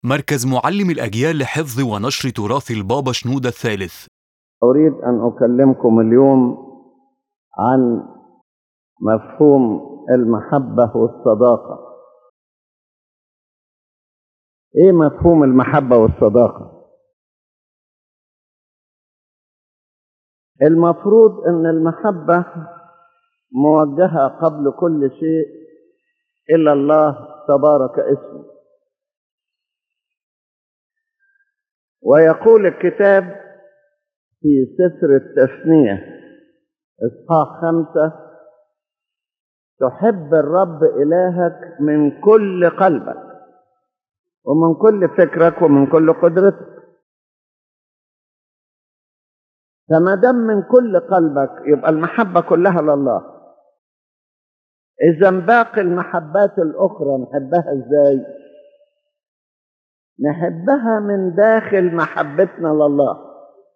مركز معلم الأجيال لحفظ ونشر تراث البابا شنودة الثالث أريد أن أكلمكم اليوم عن مفهوم المحبة والصداقة إيه مفهوم المحبة والصداقة؟ المفروض أن المحبة موجهة قبل كل شيء إلى الله تبارك اسمه ويقول الكتاب في سفر التثنية إصحاح خمسة تحب الرب إلهك من كل قلبك ومن كل فكرك ومن كل قدرتك فما دام من كل قلبك يبقى المحبة كلها لله إذا باقي المحبات الأخرى نحبها إزاي؟ نحبها من داخل محبتنا لله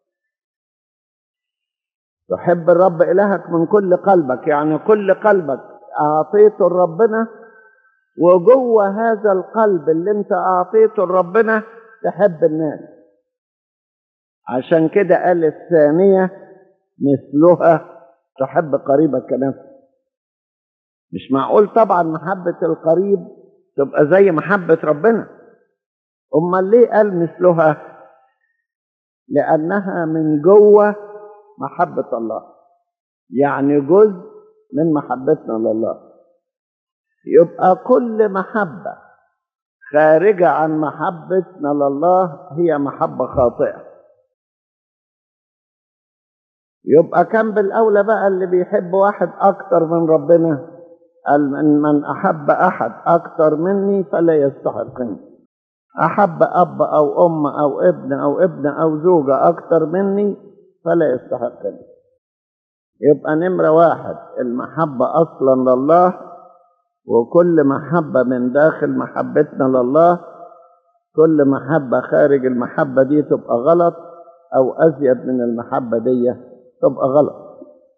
تحب الرب إلهك من كل قلبك يعني كل قلبك أعطيته لربنا وجوه هذا القلب اللي انت أعطيته لربنا تحب الناس عشان كده قال الثانية مثلها تحب قريبك كنفسك مش معقول طبعا محبة القريب تبقى زي محبة ربنا أمال ليه قال مثلها لأنها من جوه محبة الله يعني جزء من محبتنا لله يبقى كل محبة خارجة عن محبتنا لله هي محبة خاطئة يبقى كان بالأولى بقى اللي بيحب واحد أكتر من ربنا قال من, من أحب أحد أكتر مني فلا يستحقني أحب أب أو أم أو ابن أو ابنة أو زوجة أكتر مني فلا يستحقني يبقى نمرة واحد المحبة أصلا لله وكل محبة من داخل محبتنا لله كل محبة خارج المحبة دي تبقى غلط أو أزيد من المحبة دي تبقى غلط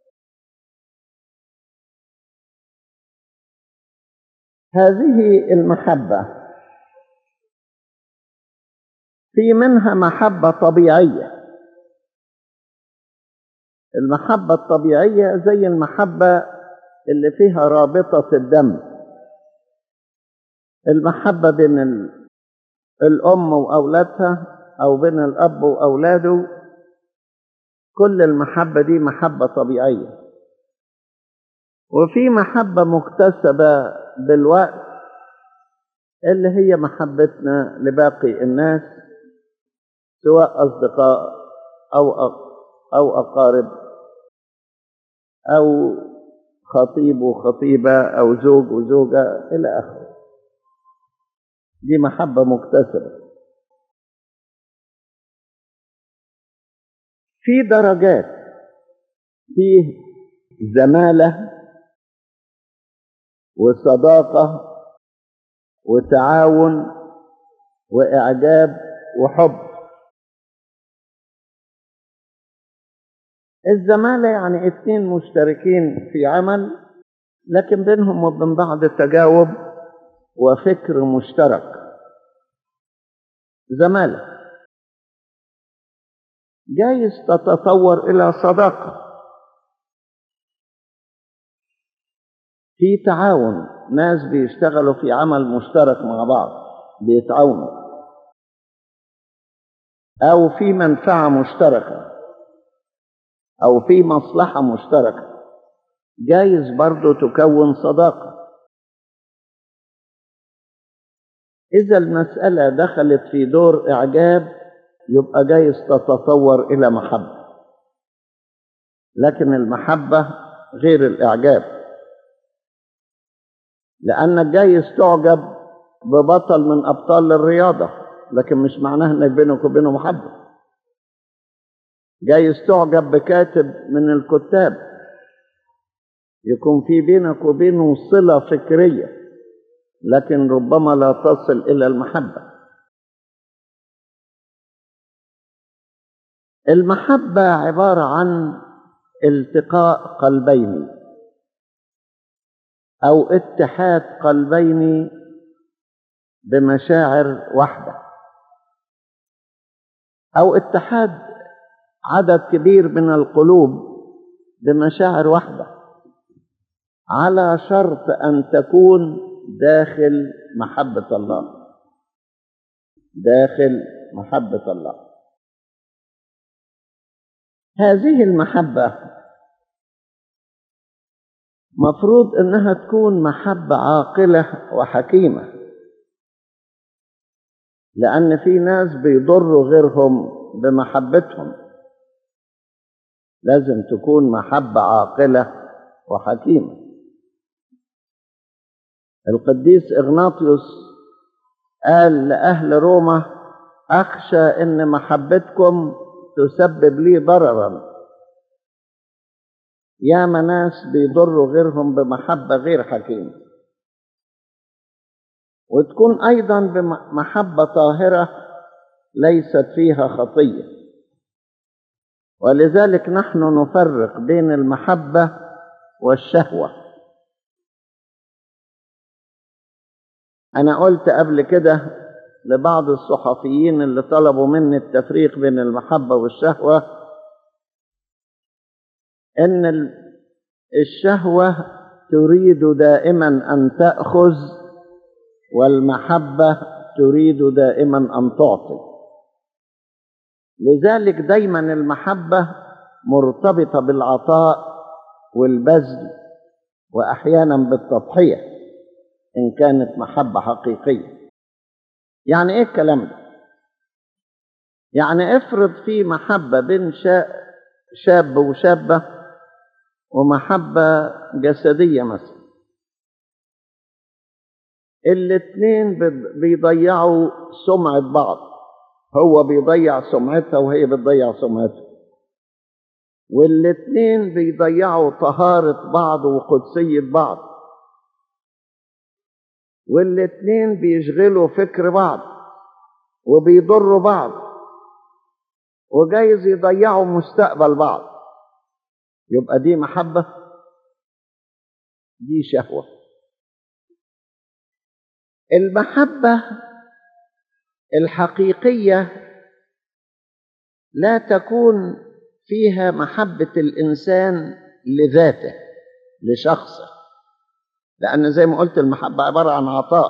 هذه المحبة في منها محبة طبيعية المحبة الطبيعية زي المحبة اللي فيها رابطة الدم المحبة بين الأم وأولادها أو بين الأب وأولاده كل المحبة دي محبة طبيعية وفي محبة مكتسبة بالوقت اللي هي محبتنا لباقي الناس سواء أصدقاء أو أو أقارب أو خطيب وخطيبة أو زوج وزوجة إلى آخره دي محبة مكتسبة في درجات فيه زمالة وصداقة وتعاون وإعجاب وحب الزمالة يعني اتنين مشتركين في عمل لكن بينهم وبين بعض تجاوب وفكر مشترك زمالة جايز تتطور إلى صداقة في تعاون ناس بيشتغلوا في عمل مشترك مع بعض بيتعاونوا أو في منفعة مشتركة أو في مصلحة مشتركة جايز برضو تكون صداقة إذا المسألة دخلت في دور إعجاب يبقى جايز تتطور إلى محبة لكن المحبة غير الإعجاب لأنك جايز تعجب ببطل من أبطال الرياضة لكن مش معناها إنك بينك وبينه محبة جايز تعجب بكاتب من الكتاب يكون في بينك وبينه صلة فكرية لكن ربما لا تصل إلى المحبة المحبة عبارة عن التقاء قلبين أو اتحاد قلبين بمشاعر واحدة أو اتحاد عدد كبير من القلوب بمشاعر واحدة على شرط أن تكون داخل محبة الله داخل محبة الله هذه المحبة مفروض انها تكون محبة عاقلة وحكيمة لان في ناس بيضروا غيرهم بمحبتهم لازم تكون محبة عاقلة وحكيمة القديس إغناطيوس قال لأهل روما أخشى إن محبتكم تسبب لي ضررا يا ناس بيضروا غيرهم بمحبة غير حكيمة وتكون أيضا بمحبة طاهرة ليست فيها خطية ولذلك نحن نفرق بين المحبة والشهوة أنا قلت قبل كده لبعض الصحفيين اللي طلبوا مني التفريق بين المحبة والشهوة ان الشهوه تريد دائما ان تاخذ والمحبه تريد دائما ان تعطي لذلك دايما المحبه مرتبطه بالعطاء والبذل واحيانا بالتضحيه ان كانت محبه حقيقيه يعني ايه الكلام ده يعني افرض في محبه بين شاب وشابه ومحبة جسدية مثلا الاتنين بيضيعوا سمعة بعض هو بيضيع سمعتها وهي بتضيع سمعتها والاتنين بيضيعوا طهارة بعض وقدسية بعض والاتنين بيشغلوا فكر بعض وبيضروا بعض وجايز يضيعوا مستقبل بعض يبقى دي محبة دي شهوة المحبة الحقيقية لا تكون فيها محبة الإنسان لذاته لشخصه لأن زي ما قلت المحبة عبارة عن عطاء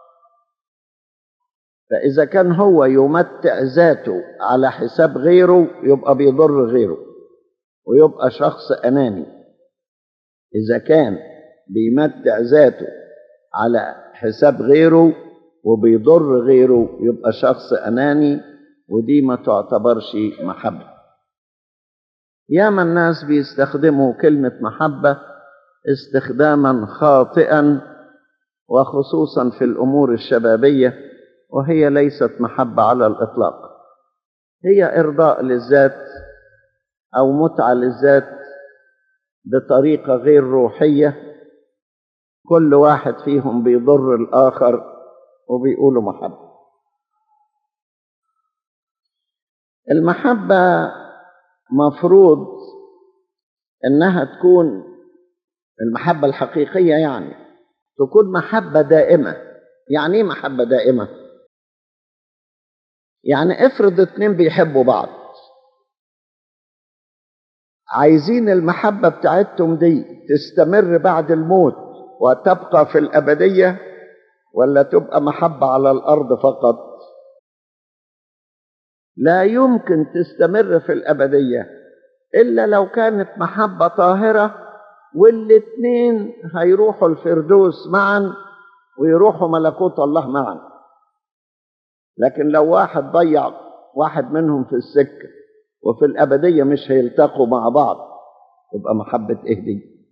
فإذا كان هو يمتع ذاته على حساب غيره يبقى بيضر غيره ويبقى شخص أناني إذا كان بيمتع ذاته على حساب غيره وبيضر غيره يبقى شخص أناني ودي ما تعتبرش محبة ياما الناس بيستخدموا كلمة محبة استخداما خاطئا وخصوصا في الأمور الشبابية وهي ليست محبة على الإطلاق هي إرضاء للذات أو متعة للذات بطريقة غير روحية كل واحد فيهم بيضر الآخر وبيقولوا محبة المحبة مفروض إنها تكون المحبة الحقيقية يعني تكون محبة دائمة يعني إيه محبة دائمة؟ يعني افرض اتنين بيحبوا بعض عايزين المحبة بتاعتهم دي تستمر بعد الموت وتبقى في الأبدية ولا تبقى محبة على الأرض فقط لا يمكن تستمر في الأبدية إلا لو كانت محبة طاهرة والاتنين هيروحوا الفردوس معا ويروحوا ملكوت الله معا لكن لو واحد ضيع واحد منهم في السكة وفي الأبدية مش هيلتقوا مع بعض يبقى محبة إيه دي؟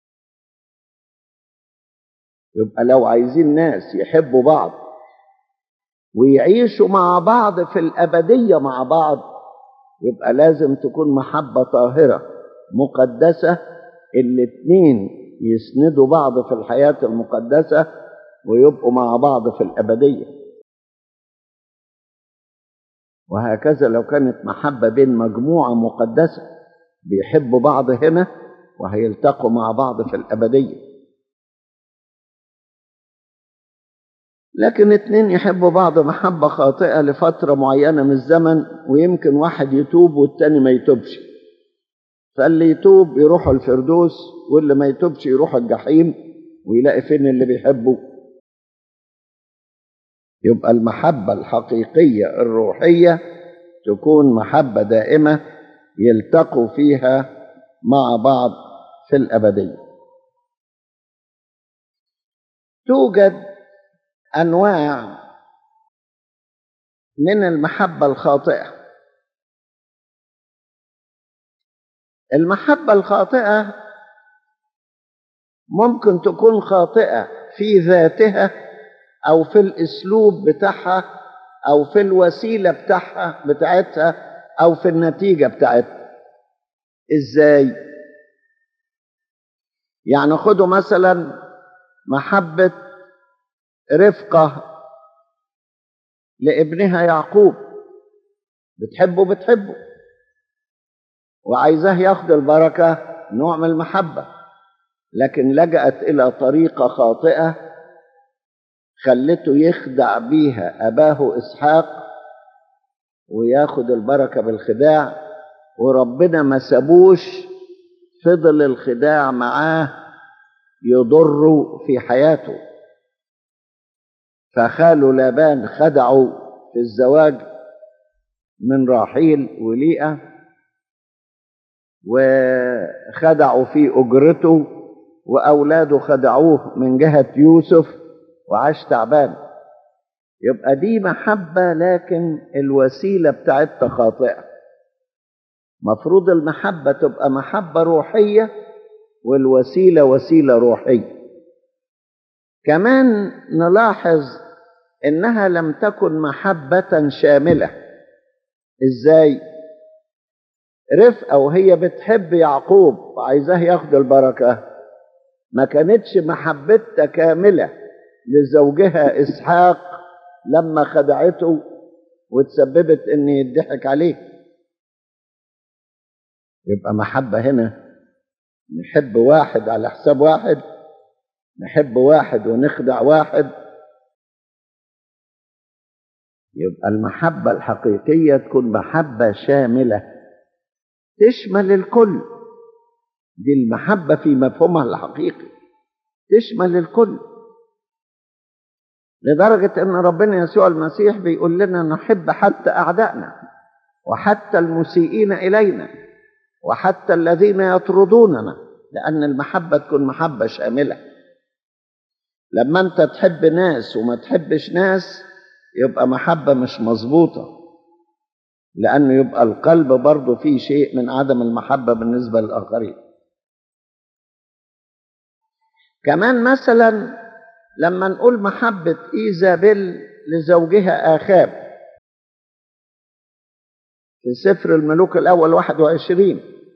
يبقى لو عايزين ناس يحبوا بعض ويعيشوا مع بعض في الأبدية مع بعض يبقى لازم تكون محبة طاهرة مقدسة الاتنين يسندوا بعض في الحياة المقدسة ويبقوا مع بعض في الأبدية وهكذا لو كانت محبة بين مجموعة مقدسة بيحبوا بعض هنا وهيلتقوا مع بعض في الأبدية لكن اتنين يحبوا بعض محبة خاطئة لفترة معينة من الزمن ويمكن واحد يتوب والتاني ما يتوبش فاللي يتوب يروح الفردوس واللي ما يتوبش يروح الجحيم ويلاقي فين اللي بيحبه يبقى المحبة الحقيقية الروحية تكون محبة دائمة يلتقوا فيها مع بعض في الأبدية توجد أنواع من المحبة الخاطئة المحبة الخاطئة ممكن تكون خاطئة في ذاتها أو في الأسلوب بتاعها أو في الوسيلة بتاعها بتاعتها أو في النتيجة بتاعتها إزاي؟ يعني خدوا مثلا محبة رفقة لابنها يعقوب بتحبه بتحبه وعايزاه ياخد البركة نوع من المحبة لكن لجأت إلى طريقة خاطئة خلته يخدع بيها أباه إسحاق وياخد البركة بالخداع وربنا ما سابوش فضل الخداع معاه يضره في حياته فخاله لابان خدعه في الزواج من راحيل وليئة وخدعوا في أجرته وأولاده خدعوه من جهة يوسف وعاش تعبان يبقى دي محبة لكن الوسيلة بتاعتها خاطئة مفروض المحبة تبقى محبة روحية والوسيلة وسيلة روحية كمان نلاحظ انها لم تكن محبة شاملة ازاي رفقة وهي بتحب يعقوب وعايزاه ياخد البركة ما كانتش محبتها كاملة لزوجها إسحاق لما خدعته وتسببت ان يضحك عليه يبقى محبة هنا نحب واحد على حساب واحد نحب واحد ونخدع واحد يبقى المحبة الحقيقية تكون محبة شاملة تشمل الكل دي المحبة في مفهومها الحقيقي تشمل الكل لدرجة أن ربنا يسوع المسيح بيقول لنا نحب حتى أعدائنا وحتى المسيئين إلينا وحتى الذين يطردوننا لأن المحبة تكون محبة شاملة لما أنت تحب ناس وما تحبش ناس يبقى محبة مش مظبوطة لأنه يبقى القلب برضه فيه شيء من عدم المحبة بالنسبة للآخرين كمان مثلا لما نقول محبة إيزابيل لزوجها آخاب في سفر الملوك الأول 21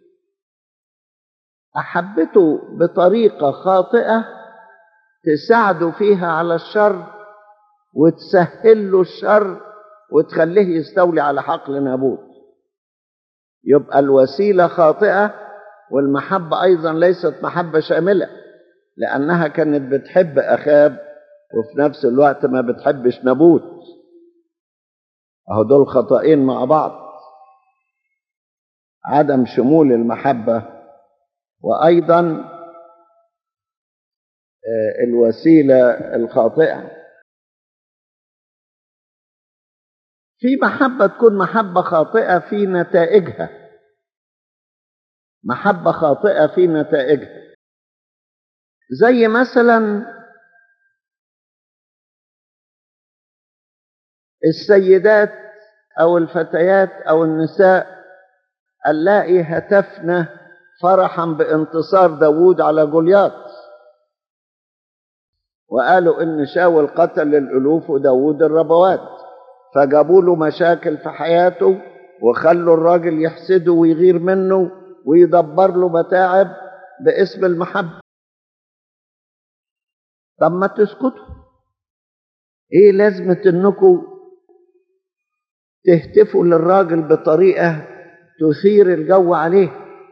أحبته بطريقة خاطئة تساعده فيها على الشر وتسهل له الشر وتخليه يستولي على حقل نابوت يبقى الوسيلة خاطئة والمحبة أيضا ليست محبة شاملة لأنها كانت بتحب أخاب وفي نفس الوقت ما بتحبش نابوت أهو دول خطأين مع بعض عدم شمول المحبة وأيضا الوسيلة الخاطئة في محبة تكون محبة خاطئة في نتائجها محبة خاطئة في نتائجها زي مثلا السيدات أو الفتيات أو النساء اللائي هتفن فرحا بانتصار داوود على جولياط وقالوا إن شاول قتل الألوف وداوود الربوات فجابوا له مشاكل في حياته وخلوا الراجل يحسده ويغير منه ويدبر له متاعب باسم المحبة طب ما تسكتوا ايه لازمة انكم تهتفوا للراجل بطريقة تثير الجو عليه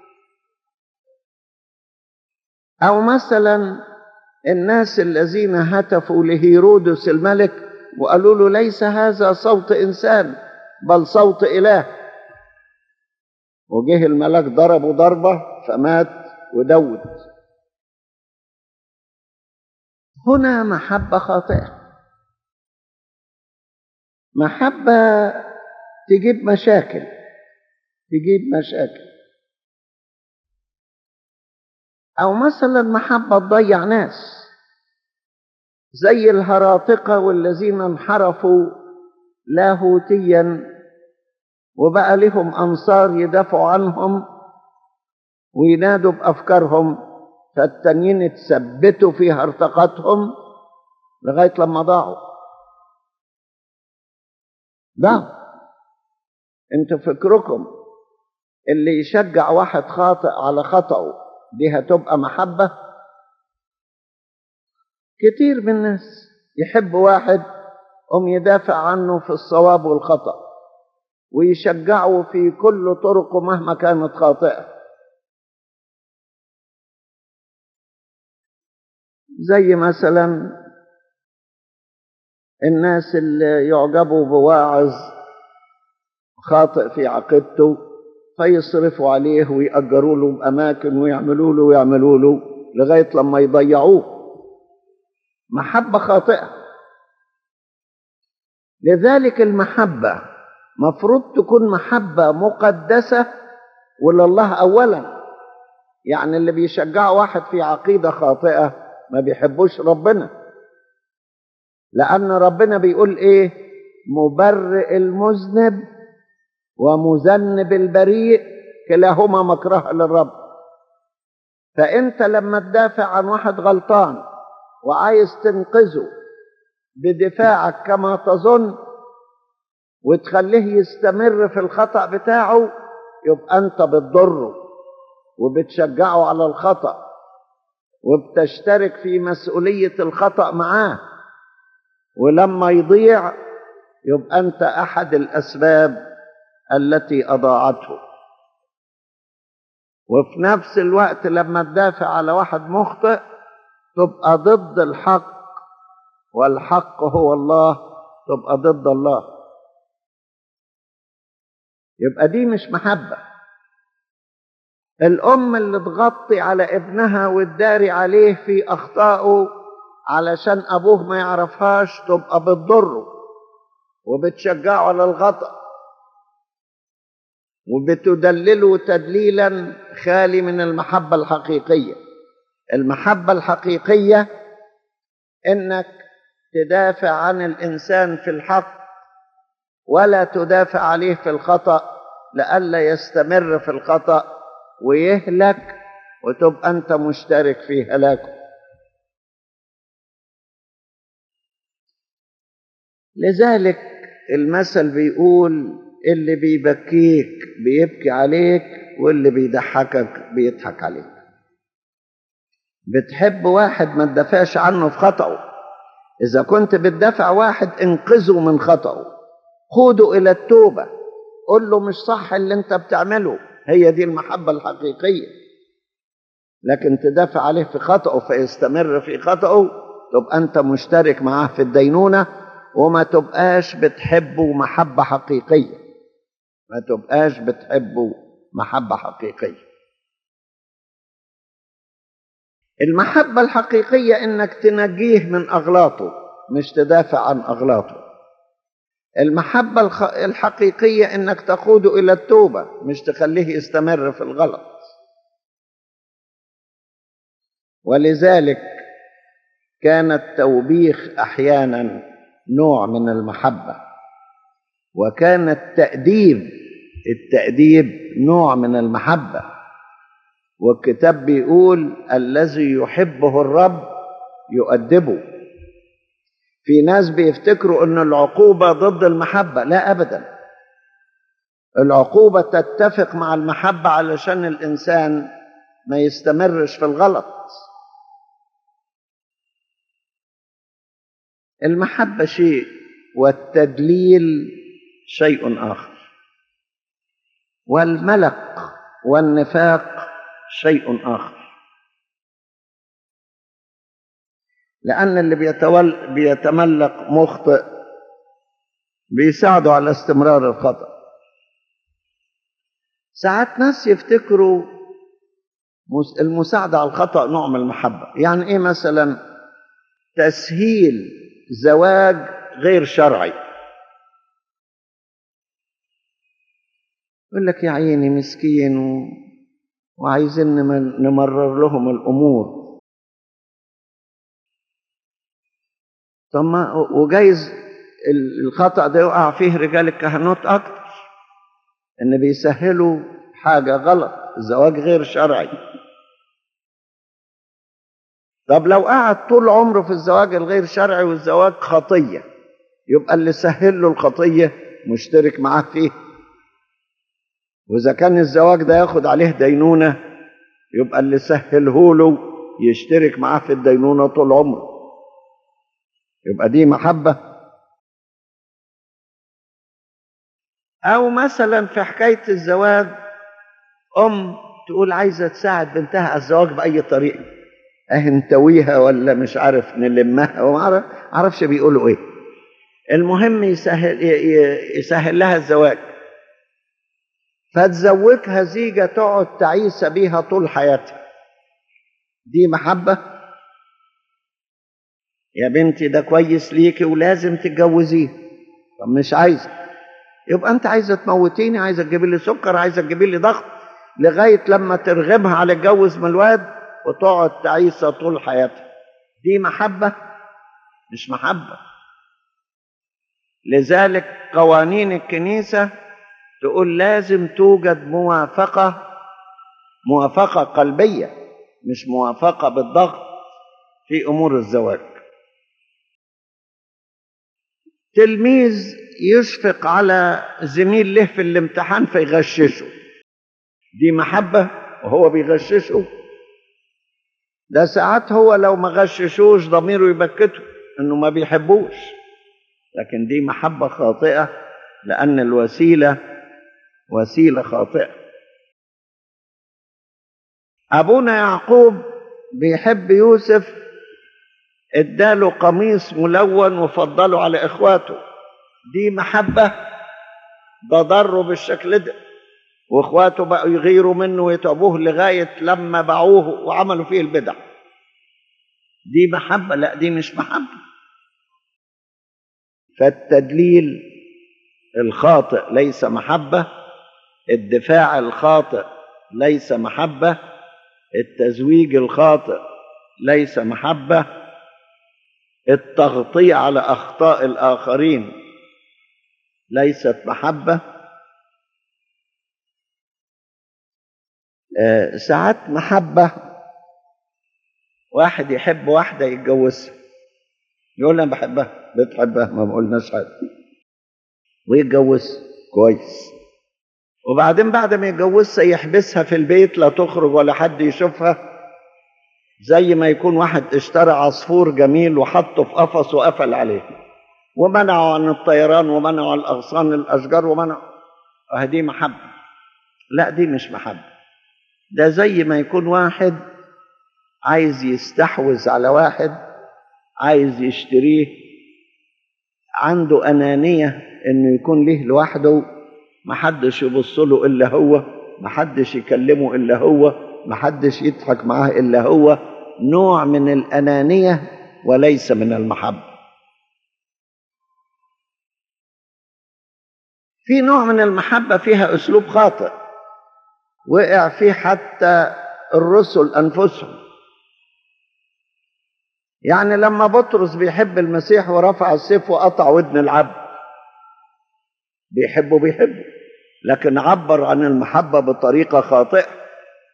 او مثلا الناس الذين هتفوا لهيرودس الملك وقالوا له ليس هذا صوت انسان بل صوت إله وجه الملاك ضربه ضربة فمات ودود هنا محبة خاطئة محبة تجيب مشاكل تجيب مشاكل أو مثلا محبة تضيع ناس زي الهراطقة والذين انحرفوا لاهوتيا وبقى لهم أنصار يدافعوا عنهم وينادوا بأفكارهم فالتانيين اتثبتوا في هرطقتهم لغاية لما ضاعوا ضاعوا انتوا فكركم اللي يشجع واحد خاطئ على خطأه دي هتبقى محبة كتير من الناس يحب واحد هم يدافع عنه في الصواب والخطأ ويشجعه في كل طرقه مهما كانت خاطئة زي مثلا الناس اللي يعجبوا بواعظ خاطئ في عقيدته فيصرفوا عليه ويأجروا له بأماكن ويعملوا له ويعملوا له لغاية لما يضيعوه محبة خاطئة لذلك المحبة مفروض تكون محبة مقدسة ولله أولا يعني اللي بيشجعوا واحد في عقيدة خاطئة ما بيحبوش ربنا لأن ربنا بيقول إيه مبرئ المذنب ومذنب البريء كلاهما مكره للرب فأنت لما تدافع عن واحد غلطان وعايز تنقذه بدفاعك كما تظن وتخليه يستمر في الخطأ بتاعه يبقى أنت بتضره وبتشجعه على الخطأ وبتشترك في مسؤولية الخطأ معاه ولما يضيع يبقى أنت أحد الأسباب التي أضاعته وفي نفس الوقت لما تدافع على واحد مخطئ تبقى ضد الحق والحق هو الله تبقى ضد الله يبقى دي مش محبة الأم اللي تغطي على ابنها وتداري عليه في أخطائه علشان أبوه ما يعرفهاش تبقى بتضره وبتشجعه على الخطأ وبتدلله تدليلا خالي من المحبة الحقيقية المحبة الحقيقية انك تدافع عن الانسان في الحق ولا تدافع عليه في الخطأ لئلا يستمر في الخطأ ويهلك وتبقى انت مشترك في هلاكه لذلك المثل بيقول اللي بيبكيك بيبكي عليك واللي بيضحكك بيضحك عليك بتحب واحد ما تدافعش عنه في خطأه إذا كنت بتدافع واحد انقذه من خطأه خده إلى التوبة قل له مش صح اللي انت بتعمله هي دي المحبة الحقيقية لكن تدافع عليه في خطأه فيستمر في خطأه تبقى انت مشترك معاه في الدينونة وما تبقاش بتحبه محبة حقيقية ما تبقاش بتحبه محبة حقيقية المحبة الحقيقية انك تنجيه من اغلاطه مش تدافع عن اغلاطه المحبة الحقيقية انك تقوده الى التوبة مش تخليه يستمر في الغلط ولذلك كان التوبيخ احيانا نوع من المحبة وكان التأديب التأديب نوع من المحبة والكتاب بيقول الذي يحبه الرب يؤدبه في ناس بيفتكروا ان العقوبة ضد المحبة لا ابدا العقوبة تتفق مع المحبة علشان الانسان ما يستمرش في الغلط المحبة شيء والتدليل شيء آخر والملق والنفاق شيء آخر لأن اللي بيتول بيتملق مخطئ بيساعدوا على استمرار الخطأ ساعات ناس يفتكروا مس- المساعدة على الخطأ نوع من المحبة يعني ايه مثلا تسهيل زواج غير شرعي يقول لك يا عيني مسكين و... وعايزين نم- نمرر لهم الامور طب ما وجايز ال- الخطأ ده يقع فيه رجال الكهنوت اكتر ان بيسهلوا حاجة غلط زواج غير شرعي طب لو قعد طول عمره في الزواج الغير شرعي والزواج خطية يبقى اللي سهل له الخطية مشترك معاه فيه وإذا كان الزواج ده ياخد عليه دينونة يبقى اللي سهله له يشترك معاه في الدينونة طول عمره يبقى دي محبة أو مثلا في حكاية الزواج أم تقول عايزة تساعد بنتها على الزواج بأي طريقة أهي نتويها ولا مش عارف نلمها وما عرفش بيقولوا إيه المهم يسهل, ي- ي- يسهل لها الزواج فتزوجها زيجة تقعد تعيس بيها طول حياتها دي محبة يا بنتي ده كويس ليكي ولازم تتجوزيه طب مش عايزة يبقى انت عايزة تموتيني عايزة تجيبي لي سكر عايزة تجيبي لي ضغط لغاية لما ترغبها على الجوز من الواد وتقعد تعيسة طول حياتها دي محبة مش محبة لذلك قوانين الكنيسة تقول لازم توجد موافقة موافقة قلبية مش موافقة بالضغط في أمور الزواج تلميذ يشفق على زميل له في الامتحان فيغششه دي محبة وهو بيغششه ده ساعات هو لو ما غششوش ضميره يبكته انه ما بيحبوش لكن دي محبة خاطئة لأن الوسيلة وسيلة خاطئة أبونا يعقوب بيحب يوسف اداله قميص ملون وفضله على إخواته دي محبة ده ضره بالشكل ده واخواته بقوا يغيروا منه ويتعبوه لغاية لما باعوه وعملوا فيه البدع دي محبة لا دي مش محبة فالتدليل الخاطئ ليس محبة الدفاع الخاطئ ليس محبة التزويج الخاطئ ليس محبة التغطية على أخطاء الآخرين ليست محبة آه، ساعات محبة واحد يحب واحدة يتجوزها يقول أنا بحبها بتحبها ما بقولناش حاجة ويتجوزها كويس وبعدين بعد ما يتجوزها يحبسها في البيت لا تخرج ولا حد يشوفها زي ما يكون واحد اشترى عصفور جميل وحطه في قفص وقفل عليه ومنعه عن الطيران ومنعه عن اغصان الاشجار ومنعه هذه محبه لا دي مش محبه ده زي ما يكون واحد عايز يستحوذ على واحد عايز يشتريه عنده انانيه انه يكون له لوحده محدش يبص له الا هو محدش يكلمه الا هو محدش يضحك معاه الا هو نوع من الانانيه وليس من المحبه في نوع من المحبه فيها اسلوب خاطئ وقع فيه حتى الرسل انفسهم يعني لما بطرس بيحب المسيح ورفع السيف وقطع ودن العبد بيحبه بيحبه لكن عبر عن المحبة بطريقة خاطئة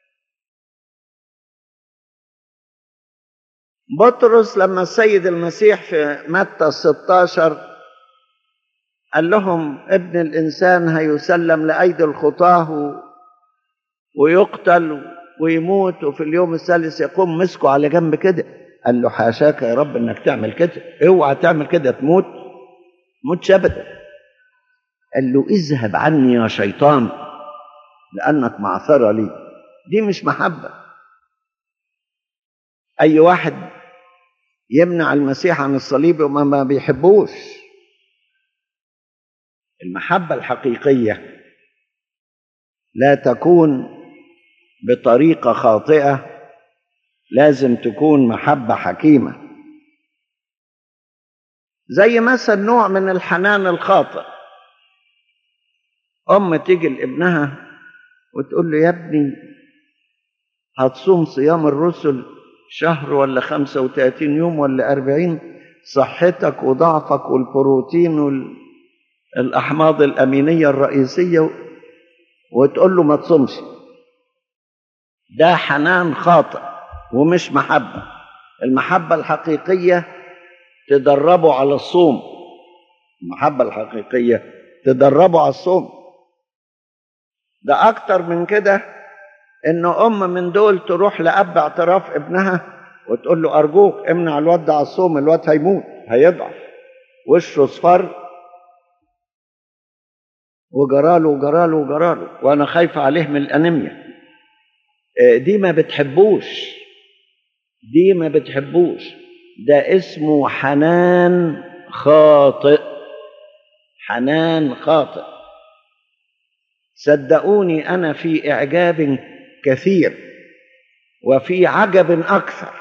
بطرس لما السيد المسيح في متى 16 قال لهم ابن الإنسان هيسلم لأيدي الخطاه ويقتل ويموت وفي اليوم الثالث يقوم مسكه على جنب كده قال له حاشاك يا رب انك تعمل كده اوعى تعمل كده تموت موتش ابدا قال له اذهب عني يا شيطان لانك معثره لي دي مش محبه اي واحد يمنع المسيح عن الصليب وما ما بيحبوش المحبة الحقيقية لا تكون بطريقة خاطئة لازم تكون محبة حكيمة زي مثلا نوع من الحنان الخاطئ أم تيجي لابنها وتقول له يا ابني هتصوم صيام الرسل شهر ولا خمسة وتلاتين يوم ولا أربعين صحتك وضعفك والبروتين والأحماض الأمينية الرئيسية وتقول له ما تصومش ده حنان خاطئ ومش محبة المحبة الحقيقية تدربه على الصوم المحبة الحقيقية تدربه على الصوم ده أكتر من كده إن أم من دول تروح لأب اعتراف ابنها وتقول له أرجوك امنع الواد ده على الصوم الواد هيموت هيضعف وشه اصفر وجراله وجراله وجراله وأنا خايفة عليه من الأنيميا دي ما بتحبوش دي ما بتحبوش ده اسمه حنان خاطئ حنان خاطئ صدقوني انا في اعجاب كثير وفي عجب اكثر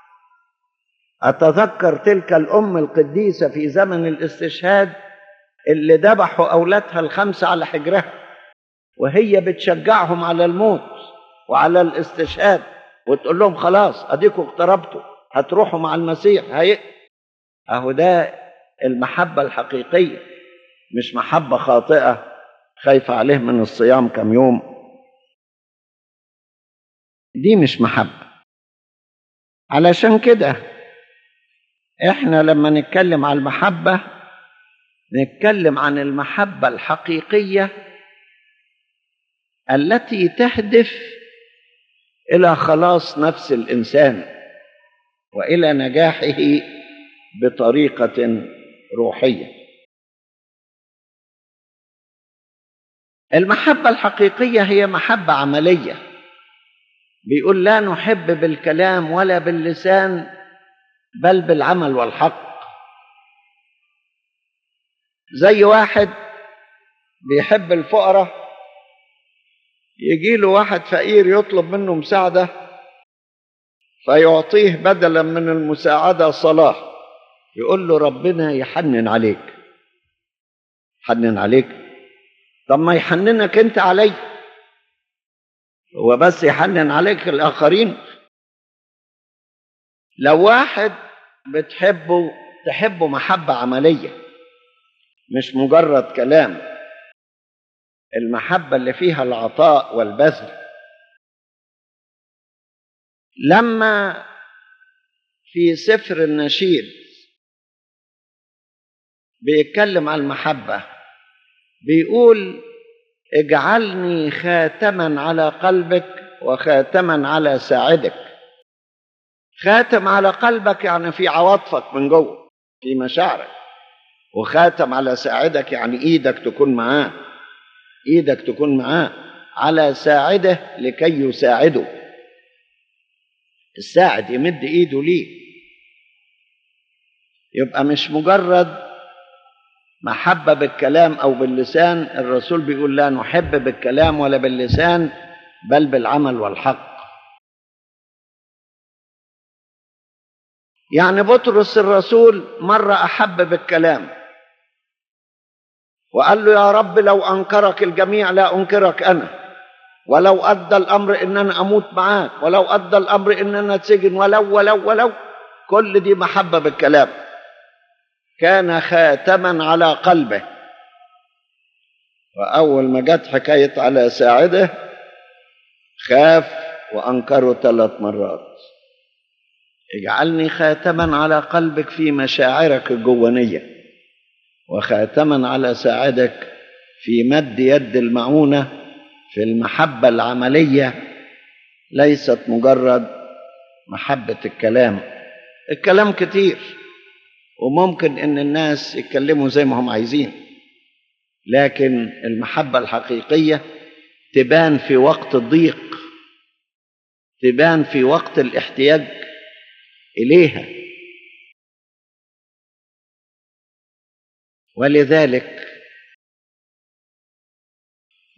اتذكر تلك الام القديسه في زمن الاستشهاد اللي ذبحوا اولادها الخمسه على حجرها وهي بتشجعهم على الموت وعلى الاستشهاد وتقول لهم خلاص اديكم اقتربتوا هتروحوا مع المسيح هي اهو ده المحبه الحقيقيه مش محبه خاطئه خايفه عليه من الصيام كم يوم دي مش محبه علشان كده احنا لما نتكلم عن المحبه نتكلم عن المحبه الحقيقيه التي تهدف الى خلاص نفس الانسان والى نجاحه بطريقه روحيه المحبه الحقيقيه هي محبه عمليه بيقول لا نحب بالكلام ولا باللسان بل بالعمل والحق زي واحد بيحب الفقراء يجي له واحد فقير يطلب منه مساعده فيعطيه بدلا من المساعده صلاه يقول له ربنا يحنن عليك حنن عليك طب ما يحننك انت علي هو بس يحنن عليك الاخرين لو واحد بتحبه تحبه محبه عمليه مش مجرد كلام المحبه اللي فيها العطاء والبذل لما في سفر النشيد بيتكلم عن المحبه بيقول اجعلني خاتما على قلبك وخاتما على ساعدك خاتم على قلبك يعني في عواطفك من جوه في مشاعرك وخاتم على ساعدك يعني ايدك تكون معاه ايدك تكون معاه على ساعده لكي يساعده الساعد يمد ايده ليه يبقى مش مجرد محبة بالكلام أو باللسان الرسول بيقول لا نحب بالكلام ولا باللسان بل بالعمل والحق يعني بطرس الرسول مرة أحب بالكلام وقال له يا رب لو أنكرك الجميع لا أنكرك أنا ولو أدى الأمر إن أنا أموت معاك ولو أدى الأمر إن أنا أتسجن ولو ولو ولو كل دي محبة بالكلام كان خاتما على قلبه وأول ما جت حكاية على ساعده خاف وأنكره ثلاث مرات اجعلني خاتما على قلبك في مشاعرك الجوانية وخاتما على ساعدك في مد يد المعونة في المحبة العملية ليست مجرد محبة الكلام الكلام كتير وممكن ان الناس يتكلموا زي ما هم عايزين لكن المحبة الحقيقية تبان في وقت الضيق تبان في وقت الاحتياج إليها ولذلك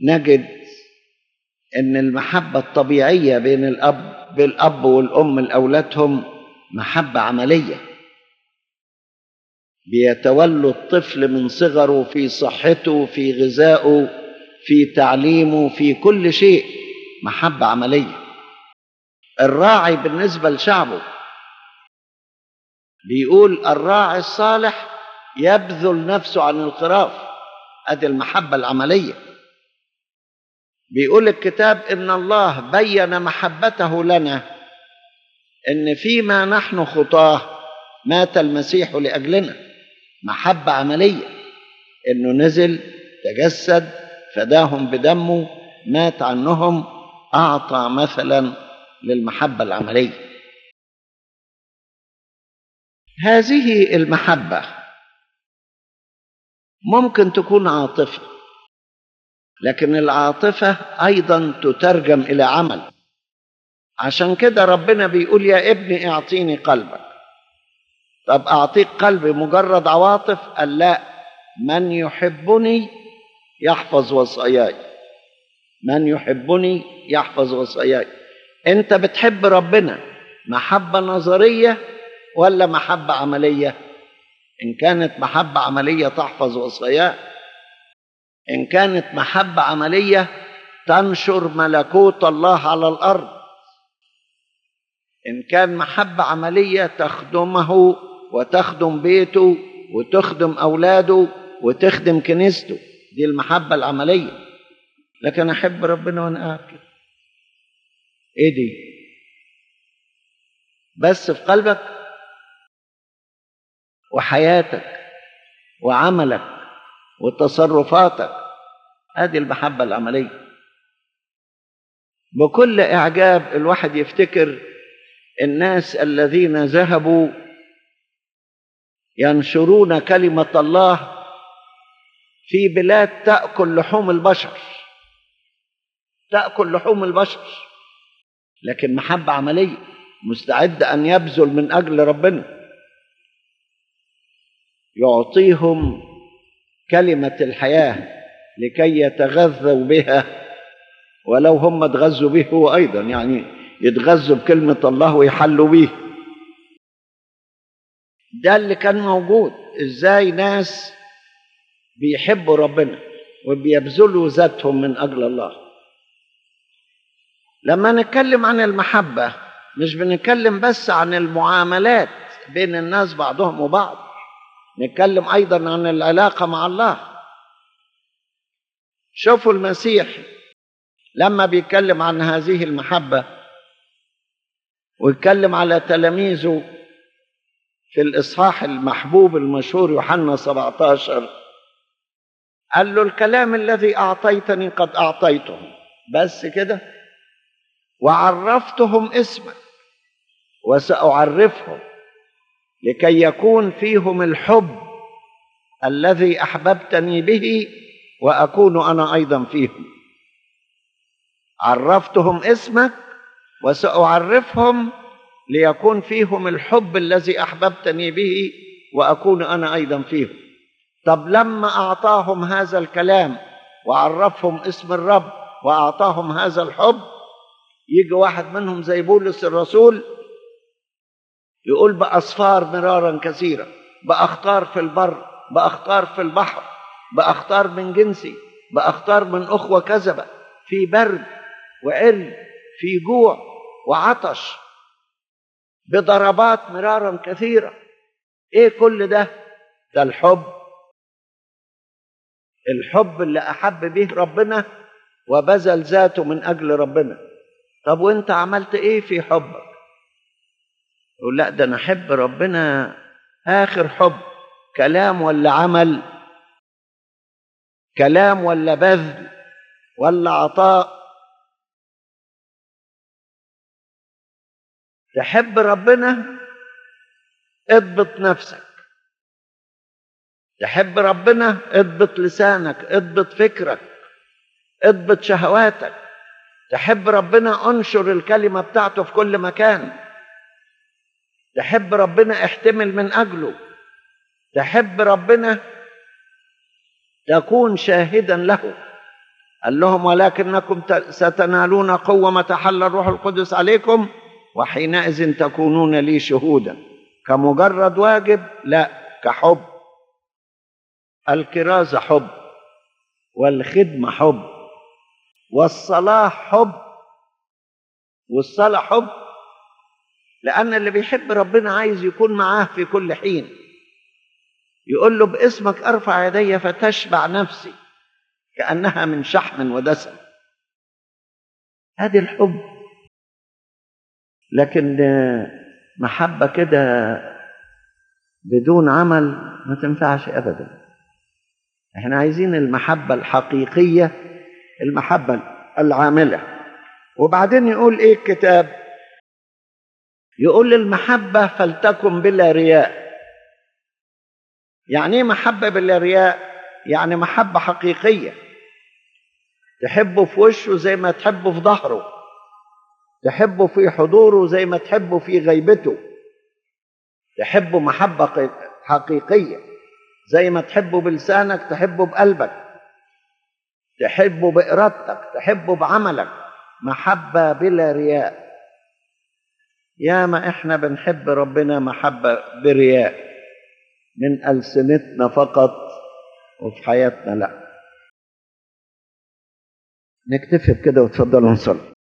نجد ان المحبه الطبيعيه بين الاب بالاب والام لاولادهم محبه عمليه بيتولوا الطفل من صغره في صحته في غذائه في تعليمه في كل شيء محبه عمليه الراعي بالنسبه لشعبه بيقول الراعي الصالح يبذل نفسه عن الخراف ادي المحبه العمليه بيقول الكتاب ان الله بين محبته لنا ان فيما نحن خطاه مات المسيح لاجلنا محبه عمليه انه نزل تجسد فداهم بدمه مات عنهم اعطى مثلا للمحبه العمليه هذه المحبه ممكن تكون عاطفه لكن العاطفه ايضا تترجم الى عمل عشان كده ربنا بيقول يا ابني اعطيني قلبك طب اعطيك قلبي مجرد عواطف قال لا من يحبني يحفظ وصاياي من يحبني يحفظ وصاياي انت بتحب ربنا محبه نظريه ولا محبه عمليه ان كانت محبه عمليه تحفظ وصاياه ان كانت محبه عمليه تنشر ملكوت الله على الارض ان كان محبه عمليه تخدمه وتخدم بيته وتخدم اولاده وتخدم كنيسته دي المحبه العمليه لكن احب ربنا وانا قاعد كده ايه دي بس في قلبك وحياتك وعملك وتصرفاتك هذه المحبه العمليه بكل اعجاب الواحد يفتكر الناس الذين ذهبوا ينشرون كلمه الله في بلاد تاكل لحوم البشر تاكل لحوم البشر لكن محبه عمليه مستعد ان يبذل من اجل ربنا يعطيهم كلمه الحياه لكي يتغذوا بها ولو هم اتغذوا به هو ايضا يعني يتغذوا بكلمه الله ويحلوا به ده اللي كان موجود ازاي ناس بيحبوا ربنا وبيبذلوا ذاتهم من اجل الله لما نتكلم عن المحبه مش بنتكلم بس عن المعاملات بين الناس بعضهم وبعض نتكلم ايضا عن العلاقه مع الله شوفوا المسيح لما بيتكلم عن هذه المحبه ويتكلم على تلاميذه في الاصحاح المحبوب المشهور يوحنا 17 قال له الكلام الذي اعطيتني قد اعطيتهم بس كده وعرفتهم اسمك وساعرفهم لكي يكون فيهم الحب الذي احببتني به واكون انا ايضا فيهم عرفتهم اسمك وساعرفهم ليكون فيهم الحب الذي احببتني به واكون انا ايضا فيهم طب لما اعطاهم هذا الكلام وعرفهم اسم الرب واعطاهم هذا الحب يجي واحد منهم زي بولس الرسول يقول باصفار مرارا كثيرا باختار في البر باختار في البحر باختار من جنسي باختار من اخوه كذبه في برد وعري في جوع وعطش بضربات مرارا كثيره ايه كل ده ده الحب الحب اللي احب به ربنا وبذل ذاته من اجل ربنا طب وانت عملت ايه في حبك يقول لا ده انا احب ربنا اخر حب كلام ولا عمل كلام ولا بذل ولا عطاء تحب ربنا اضبط نفسك تحب ربنا اضبط لسانك اضبط فكرك اضبط شهواتك تحب ربنا انشر الكلمه بتاعته في كل مكان تحب ربنا احتمل من اجله تحب ربنا تكون شاهدا له قال لهم ولكنكم ت- ستنالون قوة متى حل الروح القدس عليكم وحينئذ تكونون لي شهودا كمجرد واجب لا كحب الكرازة حب والخدمة حب والصلاة حب والصلاة حب لأن اللي بيحب ربنا عايز يكون معاه في كل حين يقول له باسمك أرفع يدي فتشبع نفسي كأنها من شحم ودسم هذه الحب لكن آه، محبة كده بدون عمل ما تنفعش أبدا احنا عايزين المحبة الحقيقية المحبة العاملة وبعدين يقول ايه الكتاب يقول المحبة فلتكن بلا رياء يعني ايه محبة بلا رياء يعني محبة حقيقية تحبه في وشه زي ما تحبه في ظهره تحبه في حضوره زي ما تحبه في غيبته تحبه محبة ق- حقيقية زي ما تحبه بلسانك تحبه بقلبك تحبه بإرادتك تحبه بعملك محبة بلا رياء يا ما احنا بنحب ربنا محبة برياء من ألسنتنا فقط وفي حياتنا لا نكتفي بكده وتفضلوا نصلي